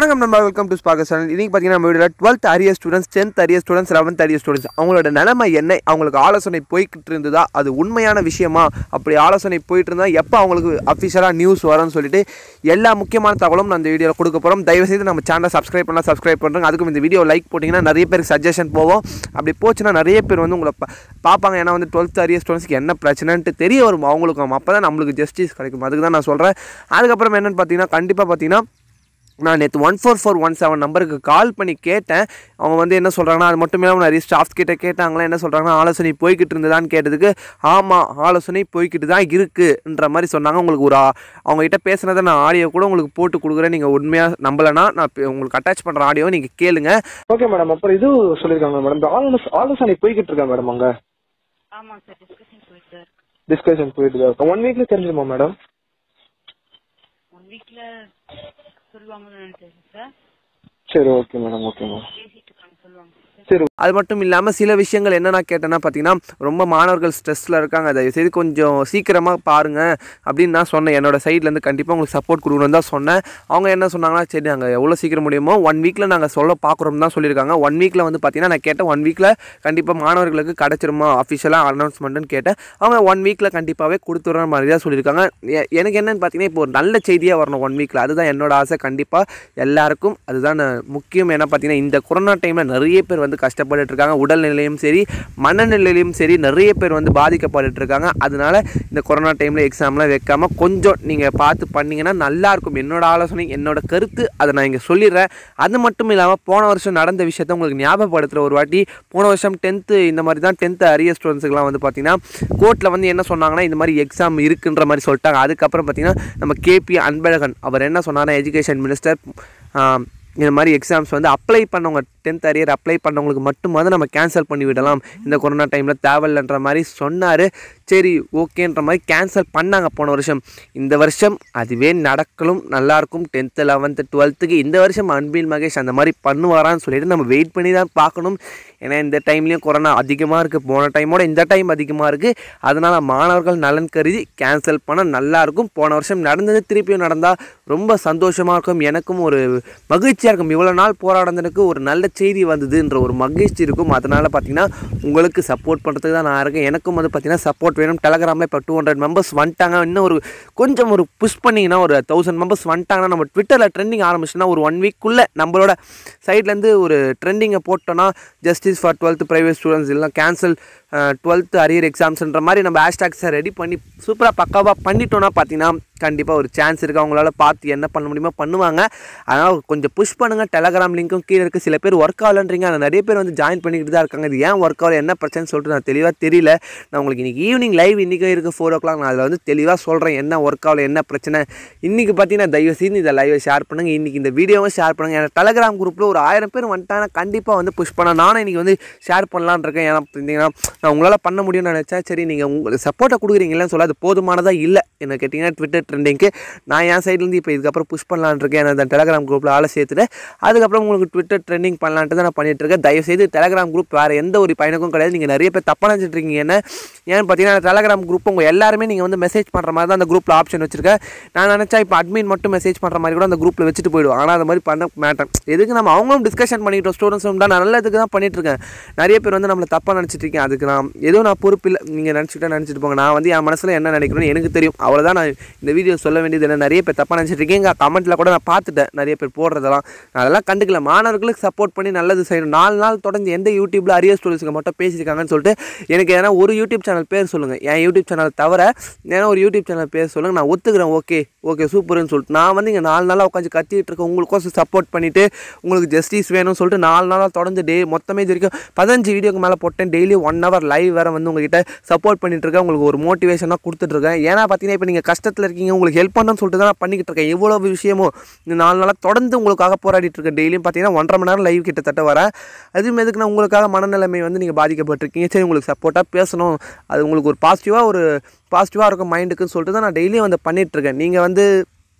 வணக்கம் நம்ம welcome to spark channel இன்னைக்கு பார்த்தீங்கன்னா நம்ம வீடியோவில் twelfth arrear students tenth arrear students eleventh arrear students அவங்களோட நிலைமை என்ன அவங்களுக்கு ஆலோசனை போய்கிட்டு இருந்ததா அது உண்மையான விஷயமா அப்படி ஆலோசனை போயிட்டு இருந்தா எப்போ அவங்களுக்கு அஃபிஷியலாக நியூஸ் வரும்னு சொல்லிட்டு எல்லா முக்கியமான தகவலும் நான் இந்த வீடியோவில் கொடுக்க போகிறோம் தயவுசெய்து நம்ம சேனலை சப்ஸ்கிரைப் பண்ணலாம் சப்ஸ்கிரைப் பண்ணுறோம் அதுக்கும் இந்த வீடியோ லைக் போட்டிங்கன்னா நிறைய பேருக்கு சஜஷன் போவோம் அப்படி போச்சுன்னா நிறைய பேர் வந்து உங்களை பா- பார்ப்பாங்க ஏன்னா வந்து டுவெல்த் அரியர் ஸ்டூடெண்ட்ஸ்க்கு என்ன பிரச்சனைன்ட்டு தெரிய வரும் அவங்களுக்கும் அப்போ தான் நம்மளுக்கு ஜஸ்டிஸ் கிடைக்கும் அதுக்கு தான் நான் சொல்கிறேன் அதுக்கப்புறம் என்னென்னு பார்த்தீங்கன்னா கண்டிப்பாக பார்த்தீங்கன்னா நான் நேற்று one four four one seven நம்பருக்கு கால் பண்ணி கேட்டேன் அவங்க வந்து என்ன சொல்கிறாங்கன்னா அது மட்டும் இல்லாமல் நிறைய ஸ்டாஃப் கிட்ட கேட்டாங்களா என்ன சொல்கிறாங்கன்னா ஆலோசனை போய்கிட்டு இருந்ததான்னு கேட்டதுக்கு ஆமாம் ஆலோசனை போய்கிட்டு தான் இருக்குன்ற மாதிரி சொன்னாங்க உங்களுக்கு ஒரு ஆ- அவங்க கிட்ட பேசுனதை நான் ஆடியோ கூட உங்களுக்கு போட்டு கொடுக்குறேன் நீங்கள் உண்மையாக நம்பலைன்னா நான் இப்ப உங்களுக்கு அட்டாச் பண்ணுற ஆடியோ நீங்கள் கேளுங்க ஓகே மேடம் அப்புறம் இது சொல்லியிருக்காங்க மேடம் இந்த ஆலோசனை ஆலோசனை போய்கிட்டு இருக்கா மேடம் அங்க ஆமாங்க சார் டிஸ்கஷன் போயிட்டு தான் இருக்கு டிஸ்கஷன் போயிட்டு தான் இருக்கு ஒன் வீக்ல தெரிஞ்சிருமா மேடம் ஒன் வீக்ல சொல்லுவாங்கன்னு நினைச்சேன் சார் சரி ஓகே மேடம் ஓகே மேடம் பேசிட்டு இருக்காங்க சொல்லுவாங்க சார் சரி அது மட்டும் இல்லாமல் சில விஷயங்கள் என்னென்ன கேட்டேன்னா பார்த்தீங்கன்னா ரொம்ப மாணவர்கள் ஸ்ட்ரெஸ்ஸில் இருக்காங்க தயவுசெய்து கொஞ்சம் சீக்கிரமாக பாருங்கள் அப்படின்னு நான் சொன்னேன் என்னோட சைட்லேருந்து கண்டிப்பாக உங்களுக்கு சப்போர்ட் கொடுக்கணும்னு தான் சொன்னேன் அவங்க என்ன சொன்னாங்கன்னா சரி நாங்கள் எவ்வளோ சீக்கிரம் முடியுமோ ஒன் வீக்கில் நாங்கள் சொல்ல பார்க்குறோம் தான் சொல்லியிருக்காங்க ஒன் வீக்கில் வந்து பார்த்தீங்கன்னா நான் கேட்டேன் ஒன் வீக்கில் கண்டிப்பாக மாணவர்களுக்கு கிடச்சிருமா அஃபிஷியலாக அனௌன்ஸ்மெண்ட்டுன்னு கேட்டேன் அவங்க ஒன் வீக்கில் கண்டிப்பாகவே கொடுத்துட்ற மாதிரி தான் சொல்லியிருக்காங்க எ- எனக்கு என்னன்னு பார்த்தீங்கன்னா இப்போ ஒரு நல்ல செய்தியாக வரணும் ஒன் வீக்கில் அதுதான் என்னோட ஆசை கண்டிப்பாக எல்லாருக்கும் அதுதான் நான் முக்கியம் என்ன பார்த்தீங்கன்னா இந்த கொரோனா டைமில் நிறைய பேர் வந்து கஷ்டப்பட்டுட்டு இருக்காங்க உடல்நிலையும் சரி மனநிலையிலும் சரி நிறைய பேர் வந்து பாதிக்கப்பட்டுட்டு இருக்காங்க அதனால இந்த கொரோனா டைமில் எக்ஸாம்லாம் வைக்காம கொஞ்சம் நீங்கள் பார்த்து பண்ணீங்கன்னா நல்லா இருக்கும் என்னோட ஆலோசனை என்னோட கருத்து அதை நான் இங்கே சொல்லிடுறேன் அது மட்டும் இல்லாமல் போன வருஷம் நடந்த விஷயத்த உங்களுக்கு ஞாபகப்படுத்துகிற ஒரு வாட்டி போன வருஷம் டென்த்து இந்த மாதிரி தான் டென்த்து அரியர் ஸ்டூடெண்ட்ஸுக்குலாம் வந்து பார்த்தீங்கன்னா கோர்ட்டில் வந்து என்ன சொன்னாங்கன்னா இந்த மாதிரி எக்ஸாம் இருக்குன்ற மாதிரி சொல்லிட்டாங்க அதுக்கப்புறம் பார்த்தீங்கன்னா நம்ம கேபி அன்பழகன் அவர் என்ன சொன்னார்னா எஜுகேஷன் மினிஸ்டர் இந்த மாதிரி எக்ஸாம்ஸ் வந்து அப்ளை பண்ணவங்க டென்த் அரியர் அப்ளை பண்ணவங்களுக்கு மட்டுமாவது நம்ம கேன்சல் பண்ணி விடலாம் இந்த கொரோனா டைமில் தேவையில்லைன்ற மாதிரி சொன்னார் சரி ஓகேன்ற மாதிரி கேன்சல் பண்ணாங்க போன வருஷம் இந்த வருஷம் அதுவே நடக்கலும் நல்லாயிருக்கும் டென்த்து லெவன்த்து டுவெல்த்துக்கு இந்த வருஷம் அன்பில் மகேஷ் அந்த மாதிரி பண்ணுவாரான்னு சொல்லிட்டு நம்ம வெயிட் பண்ணி தான் பார்க்கணும் ஏன்னா இந்த டைம்லேயும் கொரோனா அதிகமாக இருக்குது போன டைமோட இந்த டைம் அதிகமாக இருக்குது அதனால் மாணவர்கள் நலன் கருதி கேன்சல் பண்ண நல்லாயிருக்கும் போன வருஷம் நடந்தது திருப்பியும் நடந்தால் ரொம்ப சந்தோஷமாக இருக்கும் எனக்கும் ஒரு மகிழ்ச்சியாக இருக்கும் இவ்வளோ நாள் போராடுனதுக்கு ஒரு நல்ல செய்தி வந்ததுன்ற ஒரு மகிழ்ச்சி இருக்கும் அதனால் பார்த்தீங்கன்னா உங்களுக்கு சப்போர்ட் பண்ணுறதுக்கு தான் நான் இருக்கேன் எனக்கும் வந்து பார்த்தீங்கன்னா சப்போர்ட் வேணும் டெலகிராமில் இப்போ டூ ஹண்ட்ரட் மெம்பர்ஸ் வந்துட்டாங்க இன்னும் ஒரு கொஞ்சம் ஒரு புஷ் பண்ணிங்கன்னா ஒரு தௌசண்ட் மெம்பர்ஸ் வந்துட்டாங்கன்னா நம்ம ட்விட்டரில் ட்ரெண்டிங் ஆரம்பிச்சுன்னா ஒரு ஒன் வீக்குள்ளே நம்மளோட சைட்லேருந்து ஒரு ட்ரெண்டிங்கை போட்டோன்னா justice for twelfth private students இல்லைனா கேன்சல் டுவெல்த்து அரியர் எக்ஸாம்ஸ்ன்ற மாதிரி நம்ம ஹேஷ்டாக்ஸை ரெடி பண்ணி சூப்பராக பக்காவாக பண்ணிட்டோன்னா பார்த்தீங்கன்னா கண்டிப்பாக ஒரு சான்ஸ் இருக்குது அவங்களால பார்த்து என்ன பண்ண முடியுமோ பண்ணுவாங்க அதனால் கொஞ்சம் புஷ் பண்ணுங்கள் டெலகிராம் லிங்க்கும் கீழே இருக்குது சில பேர் ஒர்க் ஆகலன்றீங்க ஆனால் நிறைய பேர் வந்து ஜாயின் பண்ணிக்கிட்டு தான் இருக்காங்க இது ஏன் ஒர்க் ஆகல என்ன பிரச்சனை சொல்லிட்டு நான் தெளிவாக தெரியல நான் உங்களுக்கு இன்றைக்கி ஈவினிங் லைவ் இன்றைக்கும் இருக்குது ஃபோர் ஓ கிளாக் நான் அதில் வந்து தெளிவாக சொல்கிறேன் என்ன ஒர்க் ஆகல என்ன பிரச்சனை இன்றைக்கி பார்த்தீங்கன்னா தயவு செய்து இந்த லைவை ஷேர் பண்ணுங்கள் இன்றைக்கி இந்த வீடியோவும் ஷேர் பண்ணுங்கள் ஏன்னா டெலகிராம் குரூப்பில் ஒரு ஆயிரம் பேர் வந்துட்டாங்கன்னா கண்டிப்பாக வந்து புஷ் பண்ண நானும் இன்றைக்கி வந்து ஷேர் பண்ணலான்னு இருக்கேன் ஏன்னா பார்த்தீங்கன்னா நான் உங்களால் பண்ண முடியும்னு நினச்சேன் சரி நீங்கள் உங்களுக்கு சப்போர்ட்டை கொடுக்குறீங்களேன்னு சொல்ல அது போதுமானதாக இல்லை என்ன கேட்டிங்கன்னா ட்விட்டர் ட்ரெண்டிங்க்கு நான் என் சைட்லேருந்து இப்போ இதுக்கப்புறம் புஷ் பண்ணலான்னு இருக்கேன் ஏன்னா அந்த டெலகிராம் குரூப்பில் ஆளை சேர்த்துட்டு அதுக்கப்புறம் உங்களுக்கு ட்விட்டர் ட்ரெண்டிங் பண்ணலான்ட்டு தான் நான் பண்ணிட்டு இருக்கேன் தயவுசெய்து டெலகிராம் குரூப் வேறு எந்த ஒரு பயனுக்கும் கிடையாது நீங்கள் நிறைய பேர் தப்பாக நினச்சிட்டு இருக்கீங்க என்ன ஏன்னு பார்த்தீங்கன்னா டெலகிராம் குரூப் உங்கள் எல்லாருமே நீங்கள் வந்து மெசேஜ் பண்ணுற மாதிரி தான் அந்த குரூப்பில் ஆப்ஷன் வச்சிருக்கேன் நான் நினச்சா இப்போ அட்மின் மட்டும் மெசேஜ் பண்ணுற மாதிரி கூட அந்த குரூப்பில் வச்சுட்டு போயிடுவோம் ஆனால் அந்த மாதிரி பண்ண மாட்டேன் எதுக்கு நம்ம அவங்களும் டிஸ்கஷன் பண்ணிக்கிட்டோம் ஸ்டூடெண்ட்ஸும் தான் நான் நல்லதுக்கு தான் பண்ணிட்டு இருக்கேன் நிறைய பேர் வந்து நம்மளை தப்பாக நினச்சிட்டு இருக்கேன் அதுக்கு நான் ஏதோ நான் பொறுப்பு இல்லை நீங்கள் நினச்சிக்கிட்டா நினச்சிட்டு போங்க நான் வந்து என் மனசில் என்ன நினைக்கிறேன்னு எனக்கு தெரியும் அவ்வளோதான் நான் இந்த வீடியோ சொல்ல வேண்டியது என்ன நிறைய பேர் தப்பாக நினச்சிட்டு இருக்கீங்க கமெண்ட்டில் கூட நான் பார்த்துட்டேன் நிறைய பேர் போடுறதெல்லாம் நான் அதெல்லாம் கண்டுக்கல மாணவர்களுக்கு சப்போர்ட் பண்ணி நல்லது செய்யணும் நாலு நாள் தொடர்ந்து எந்த யூடியூப்பில் அரியர் ஸ்டூடெண்ட்ஸுக்கு மட்டும் பேசியிருக்காங்கன்னு சொல்லிட்டு எனக்கு ஏன்னா ஒரு யூடியூப் சேனல் பேர் சொல்லுங்கள் என் யூடியூப் சேனல் தவிர ஏன்னா ஒரு யூடியூப் சேனல் பேர் சொல்லுங்கள் நான் ஒத்துக்கிறேன் ஓகே ஓகே சூப்பர்னு சொல்லிட்டு நான் வந்து இங்கே நாலு நாளாக உட்காந்து கத்திட்டு இருக்கேன் உங்களுக்கோசம் சப்போர்ட் பண்ணிவிட்டு உங்களுக்கு ஜஸ்டிஸ் வேணும்னு சொல்லிட்டு நாலு நாளாக தொடர்ந்து டே மொத்தமே இது வரைக்கும் பதினஞ்சு வீடியோக்கு மேலே போட்டேன் டெய்லி ஒன் ஹவர் லைவ் வேறு வந்து உங்ககிட்ட சப்போர்ட் பண்ணிட்டு இருக்கேன் உங்களுக்கு ஒரு மோட்டிவேஷனாக கொடுத்துட்ருக்கேன் ஏன்னா பார்த்தீங்கன்னா இப்போ நீங்கள் கஷ்டத்தில் இருக்கீங்க உங்களுக்கு ஹெல்ப் பண்ணணும்னு சொல்லிட்டு தான் நான் பண்ணிக்கிட்டு இருக்கேன் எவ்வளோ விஷயமோ இந்த நாலு நாளாக தொடர்ந்து உங்களுக்காக போராடிட்டு இருக்கேன் டெய்லியும் பார்த்தீங்கன்னா ஒன்றரை மணி நேரம் லைவ் கிட்டத்தட்ட வரேன் அதுவும் எதுக்கு நான் உங்களுக்காக மனநிலைமை வந்து நீங்கள் பாதிக்கப்பட்டிருக்கீங்க சரி உங்களுக்கு சப்போர்ட்டாக பேசணும் அது உங்களுக்கு ஒரு பாசிட்டிவாக ஒரு பாசிட்டிவாக இருக்கும் மைண்டுக்குன்னு சொல்லிட்டு தான் நான் டெய்லியும் வந்து பண்ணிகிட்ருக்கேன் நீங்கள் வந்து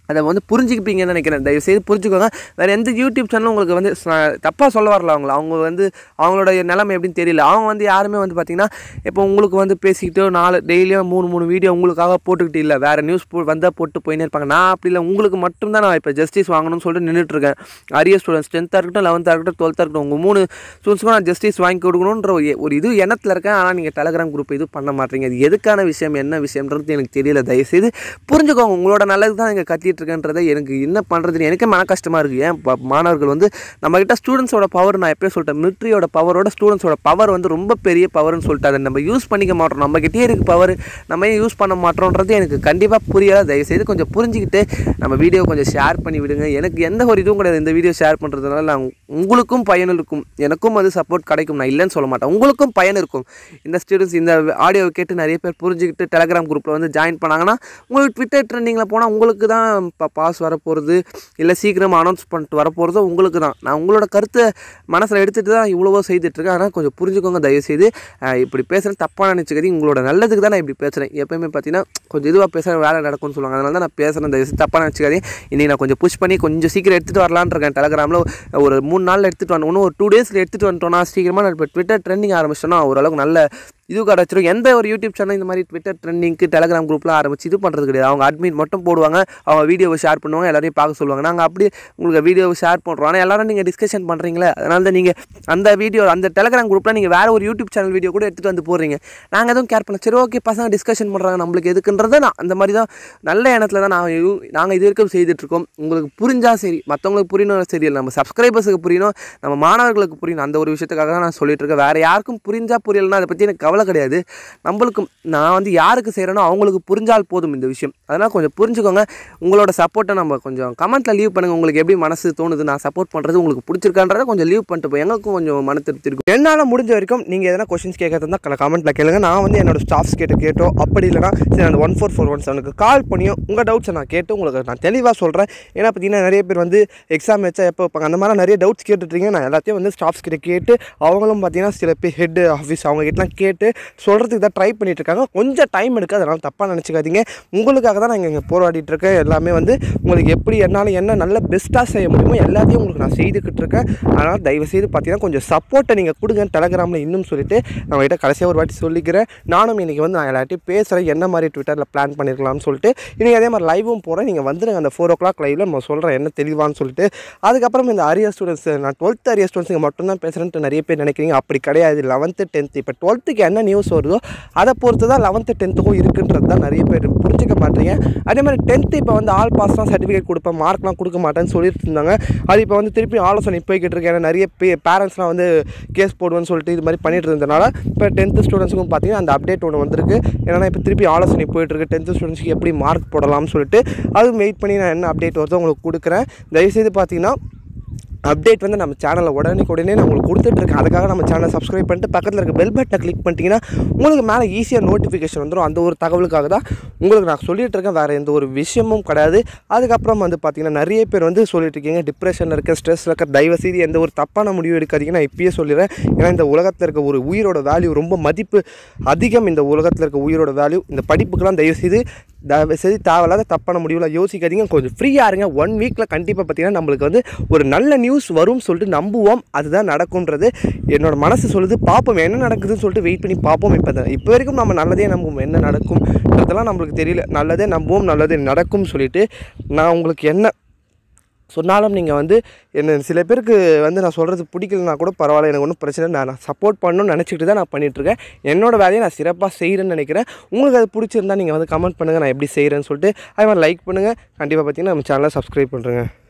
அதை வந்து புரிஞ்சுக்கிப்பீங்கன்னு நினைக்கிறேன் தயவு செய்து புரிஞ்சுக்கோங்க வேறு எந்த யூடியூப் சேனலும் உங்களுக்கு வந்து தப்பாக சொல்ல வரல அவங்கள அவங்க வந்து அவங்களோட நிலைமை எப்படின்னு தெரியல அவங்க வந்து யாருமே வந்து பார்த்திங்கன்னா இப்போ உங்களுக்கு வந்து பேசிக்கிட்டு நாலு டெய்லியும் மூணு மூணு வீடியோ உங்களுக்காக போட்டுக்கிட்டு இல்லை வேறு நியூஸ் போ வந்தால் போட்டு போயினே இருப்பாங்க நான் அப்படி இல்லை உங்களுக்கு மட்டும்தான் நான் இப்போ ஜஸ்டிஸ் வாங்கணும்னு சொல்லிட்டு நின்றுட்டுருக்கேன் அரிய ஸ்டூடெண்ட்ஸ் டென்த்தாக இருக்கட்டும் லெவன்த்தாக இருக்கட்டும் டுவெல்த்தாக இருக்கட்டும் உங்கள் மூணு ஸ்டூடெண்ட்ஸ்க்கும் நான் ஜஸ்டிஸ் வாங்கி கொடுக்கணுன்ற ஒரு ஒரு இது எண்ணத்தில் இருக்கேன் ஆனால் நீங்கள் டெலகிராம் குரூப் இது பண்ண மாட்டீங்க இது எதுக்கான விஷயம் என்ன விஷயம்ன்றது எனக்கு தெரியல தயவுசெய்து புரிஞ்சுக்கோங்க உங்களோட நல்லது தான் இங்கே கத்திட்டு இருக்கேன்றதை எனக்கு என்ன பண்ணுறதுன்னு எனக்கே மன கஷ்டமாக இருக்குது ஏன் ப- மாணவர்கள் வந்து நம்மக்கிட்ட ஸ்டூடெண்ட்ஸோட பவர் நான் எப்பயே சொல்லிட்டேன் மிலிட்ரியோட பவரோட ஸ்டூடெண்ட்ஸோட பவர் வந்து ரொம்ப பெரிய பவர்னு சொல்லிட்டு அதை நம்ம யூஸ் பண்ணிக்க மாட்டோம் நம்மக்கிட்டே இருக்கு பவர் நம்ம ஏன் யூஸ் பண்ண மாட்டோன்றது எனக்கு கண்டிப்பாக புரியல தயவுசெய்து கொஞ்சம் புரிஞ்சுக்கிட்டு நம்ம வீடியோ கொஞ்சம் ஷேர் பண்ணி விடுங்க எனக்கு எந்த ஒரு இதுவும் கிடையாது இந்த வீடியோ ஷேர் பண்ணுறதுனால நான் உங்களுக்கும் பயன் இருக்கும் எனக்கும் அது சப்போர்ட் கிடைக்கும் நான் இல்லைன்னு சொல்ல மாட்டேன் உங்களுக்கும் பயன் இருக்கும் இந்த ஸ்டூடெண்ட்ஸ் இந்த ஆடியோவை கேட்டு நிறைய பேர் புரிஞ்சுக்கிட்டு டெலகிராம் குரூப்பில் வந்து ஜாயின் பண்ணாங்கன்னா உங்களுக்கு ட்விட்டர் ட்ரெண்டிங்கில் போனால் உங்களுக்கு தான் இப்போ பாஸ் வரப்போகிறது இல்லை சீக்கிரம் அனௌன்ஸ் பண்ணிட்டு வரப்போகிறதோ உங்களுக்கு தான் நான் உங்களோட கருத்தை மனசில் எடுத்துகிட்டு தான் இவ்வளவோ செய்துட்ருக்கேன் ஆனால் கொஞ்சம் புரிஞ்சுக்கோங்க தயவுசெய்து அஹ் இப்படி பேசுகிறேன் தப்பாக நினச்சிக்கிறீங்க உங்களோட நல்லதுக்கு தான் நான் இப்படி பேசுகிறேன் எப்பயுமே பார்த்தீங்கன்னா கொஞ்சம் இதுவாக பேசுகிற வேலை நடக்கும்னு சொல்லுவாங்க அதனால தான் நான் பேசுகிறேன் தயவுசெய்து தப்பாக நினச்சிக்காதீங்க இன்றைக்கி நான் கொஞ்சம் புஷ் பண்ணி கொஞ்சம் சீக்கிரம் எடுத்துகிட்டு வரலான்னு இருக்கேன் டெலகிராமில் ஒரு மூணு நாளில் எடுத்துகிட்டு வரணும் இன்னும் ஒரு டூ டேஸில் எடுத்துகிட்டு வந்துட்டோம்னா சீக்கிரமாக நான் இப்போ ட்விட்டர் ட்ரெண்டிங் ஆரம்பிச்சோன்னா ஓரளவுக்கு நல்ல இது கிடச்சிரும் எந்த ஒரு யூடியூப் சேனல் இந்த மாதிரி ட்விட்டர் ட்ரெண்டிங்க்கு டெலகிராம் குரூப்லாம் ஆரம்பிச்சு இது பண்ணுறது கிடையாது அவங்க அட்மிட் மட்டும் போடுவாங்க அவங்க வீடியோவை ஷேர் பண்ணுவாங்க எல்லாரையும் பார்க்க சொல்லுவாங்க நாங்கள் அப்படி உங்களுக்கு வீடியோவை ஷேர் பண்ணுறோம் ஆனால் எல்லாரும் நீங்கள் டிஸ்கஷன் பண்ணுறீங்களே அதனால தான் நீங்கள் அந்த வீடியோ அந்த டெலகிராம் குரூப்பில் நீங்கள் வேறு ஒரு யூடியூப் சேனல் வீடியோ கூட எடுத்துகிட்டு வந்து போடுறீங்க நாங்கள் எதுவும் கேர் பண்ணல சரி ஓகே பசங்க டிஸ்கஷன் பண்ணுறாங்க நம்மளுக்கு எதுக்குன்றதை நான் அந்த மாதிரி தான் நல்ல எண்ணத்தில் தான் நான் நாங்கள் இது வரைக்கும் செய்துட்ருக்கோம் உங்களுக்கு புரிஞ்சால் சரி மற்றவங்களுக்கு புரியணும் சரி நம்ம சப்ஸ்கிரைபர்ஸுக்கு புரியணும் நம்ம மாணவர்களுக்கு புரியணும் அந்த ஒரு விஷயத்துக்காக தான் நான் சொல்லிட்டு இருக்கேன் வேறு யாருக்கும் புரிஞ்சால் புரியலைன்னா அதை பற்றி எனக்கு கவலை கிடையாது நம்மளுக்கும் நான் வந்து யாருக்கு செய்கிறேனோ அவங்களுக்கு புரிஞ்சால் போதும் இந்த விஷயம் அதனால் கொஞ்சம் புரிஞ்சுக்கோங்க உங்களோட சப்போர்ட்டை நம்ம கொஞ்சம் கமெண்ட்டில் லீவ் பண்ணுங்கள் உங்களுக்கு எப்படி மனசு தோணுது நான் சப்போர்ட் பண்ணுறது உங்களுக்கு பிடிச்சிருக்கான்றதை கொஞ்சம் லீவ் பண்ணிட்டு போய் எங்களுக்கும் கொஞ்சம் மன திருப்தி இருக்கும் என்னால் முடிஞ்ச வரைக்கும் நீங்கள் எதனா கொஷின்ஸ் கேட்கறது இருந்தால் கமெண்ட்டில் கேளுங்க நான் வந்து என்னோட ஸ்டாஃப்ஸ் கிட்ட கேட்டோ அப்படி இல்லைனா சரி அந்த ஒன் ஃபோர் ஃபோர் ஒன் செவனுக்கு கால் பண்ணியும் உங்கள் டவுட்ஸை நான் கேட்டு உங்களுக்கு நான் தெளிவாக சொல்கிறேன் ஏன்னா பார்த்தீங்கன்னா நிறைய பேர் வந்து எக்ஸாம் வச்சா எப்போ வைப்பாங்க அந்த மாதிரி நிறைய டவுட்ஸ் கேட்டுட்ருக்கீங்க நான் எல்லாத்தையும் வந்து ஸ்டாஃப்ஸ் கிட்ட கேட்டு அவங்களும் பார்த்தீங்கன்னா சில பேர் ஹெட் ஆஃபீஸ் அவங்க கிட்டலாம் கேட்டு சொல்கிறதுக்கு தான் ட்ரை பண்ணிட்டு இருக்காங்க கொஞ்சம் டைம் எடுக்கு அதனால் தப்பாக நினச்சிக்காதீங்க உங்களுக்காக தான் நான் இங்கே போராடிட்டு இருக்கேன் எல்லாமே வந்து உங்களுக்கு எப்படி என்னால் என்ன நல்ல பெஸ்ட்டாக செய்ய முடியுமோ எல்லாத்தையும் உங்களுக்கு நான் செய்துக்கிட்டு இருக்கேன் அதனால் தயவு செய்து பார்த்தீங்கன்னா கொஞ்சம் சப்போர்ட்டை நீங்கள் கொடுங்க டெலகிராமில் இன்னும் சொல்லிட்டு நம்ம கிட்ட கடைசியாக ஒரு வாட்டி சொல்லிக்கிறேன் நானும் இன்றைக்கி வந்து நான் எல்லாத்தையும் பேசுகிறேன் என்ன மாதிரி ட்விட்டரில் பிளான் பண்ணியிருக்கலாம்னு சொல்லிட்டு இன்றைக்கி அதே மாதிரி லைவும் போகிறேன் நீங்கள் வந்துடுங்க அந்த ஃபோர் ஓ கிளாக் லைவில் நம்ம சொல்கிறேன் என்ன தெளிவான்னு சொல்லிட்டு அதுக்கப்புறம் இந்த அரியர் ஸ்டூடெண்ட்ஸ் நான் டுவெல்த் அரியர் ஸ்டூடெண்ட்ஸுங்க மட்டும்தான் பேசுகிறேன்ட்டு நிறைய பேர் நினைக்கிறீங்க அப்படி கிடையாது லெவன்த்து டென்த்து இப்போ டுவெல்த்துக்கு என்ன நியூஸ் வருதோ அதை பொறுத்து தான் லெவன்த்து டென்த்துக்கும் இருக்குன்றது தான் நிறைய பேர் புரிஞ்சுக்க மாட்டீங்க அதே மாதிரி டென்த்து இப்போ வந்து ஆல் பாஸ் தான் சர்டிஃபிகேட் கொடுப்பேன் மார்க்லாம் கொடுக்க மாட்டேன்னு சொல்லிட்டு இருந்தாங்க அது இப்போ வந்து திருப்பி ஆலோசனை போய்கிட்டு இருக்கேன் ஏன்னா நிறைய பே பேரண்ட்ஸ்லாம் வந்து கேஸ் போடுவேன்னு சொல்லிட்டு இது மாதிரி பண்ணிட்டு இருந்தனால இப்போ டென்த்து ஸ்டூடெண்ட்ஸுக்கும் பார்த்தீங்கன்னா அந்த அப்டேட் ஒன்று வந்திருக்கு ஏன்னா இப்போ திருப்பி ஆலோசனை போயிட்டு இருக்கு டென்த்து ஸ்டூடெண்ட்ஸ்க்கு எப்படி மார்க் போடலாம்னு சொல்லிட்டு அதுவும் வெயிட் பண்ணி நான் என்ன அப்டேட் வருதோ உங்களுக்கு கொடுக்குறேன் தயவுசெய்து பார்த்தீங்கன்னா அப்டேட் வந்து நம்ம சேனலில் உடனே உடனே நான் உங்களுக்கு கொடுத்துட்ருக்கேன் அதுக்காக நம்ம சேனலை சப்ஸ்கிரைப் பண்ணிட்டு பக்கத்தில் இருக்க பெல் பட்டனை கிளிக் பண்ணிட்டீங்கன்னா உங்களுக்கு மேலே ஈஸியாக நோட்டிஃபிகேஷன் வந்துடும் அந்த ஒரு தகவலுக்காக தான் உங்களுக்கு நான் சொல்லிட்டு இருக்கேன் வேறு எந்த ஒரு விஷயமும் கிடையாது அதுக்கப்புறம் வந்து பார்த்தீங்கன்னா நிறைய பேர் வந்து சொல்லிட்டு இருக்கீங்க டிப்ரெஷனில் இருக்க ஸ்ட்ரெஸ்ஸில் இருக்க தயவு செய்து எந்த ஒரு தப்பான முடிவு எடுக்காதீங்க நான் இப்பயே சொல்லிடுறேன் ஏன்னா இந்த உலகத்தில் இருக்க ஒரு உயிரோட வேல்யூ ரொம்ப மதிப்பு அதிகம் இந்த உலகத்தில் இருக்க உயிரோட வேல்யூ இந்த படிப்புக்கெல்லாம் தயவு செய்து தயவு செய்து தேவையில்லாத தப்பான முடிவில் யோசிக்காதீங்க கொஞ்சம் ஃப்ரீயாக இருங்க ஒன் வீக்கில் கண்டிப்பாக பார்த்தீங்கன்னா நம்மளுக்கு வந்து ஒரு நல்ல நியூஸ் வரும்னு சொல்லிட்டு நம்புவோம் அதுதான் நடக்கும்ன்றது என்னோட மனசு சொல்லுது பார்ப்போம் என்ன நடக்குதுன்னு சொல்லிட்டு வெயிட் பண்ணி பார்ப்போம் இப்போ தான் இப்போ வரைக்கும் நம்ம நல்லதே நம்புவோம் என்ன நடக்கும்ன்றதெல்லாம் நம்மளுக்கு தெரியல நல்லதே நம்புவோம் நல்லதே நடக்கும்னு சொல்லிட்டு நான் உங்களுக்கு என்ன சொன்னாலும் நீங்கள் வந்து என்ன சில பேருக்கு வந்து நான் சொல்கிறது பிடிக்கலனா கூட பரவாயில்ல எனக்கு ஒன்றும் பிரச்சனை இல்லை. நான் சப்போர்ட் பண்ணணும்னு நினச்சிக்கிட்டு தான் நான் பண்ணிகிட்ருக்கேன் என்னோட வேலையை நான் சிறப்பாக செய்கிறேன்னு நினைக்கிறேன் உங்களுக்கு அது பிடிச்சிருந்தா நீங்கள் வந்து கமெண்ட் பண்ணுங்கள் நான் எப்படி செய்கிறேன்னு சொல்லிட்டு அதே மாதிரி லைக் பண்ணுங்கள் கண்டிப்பாக பார்த்தீங்கன்னா நம்ம சேனலை சப்ஸ்கிரைப் பண்ணுறேங்க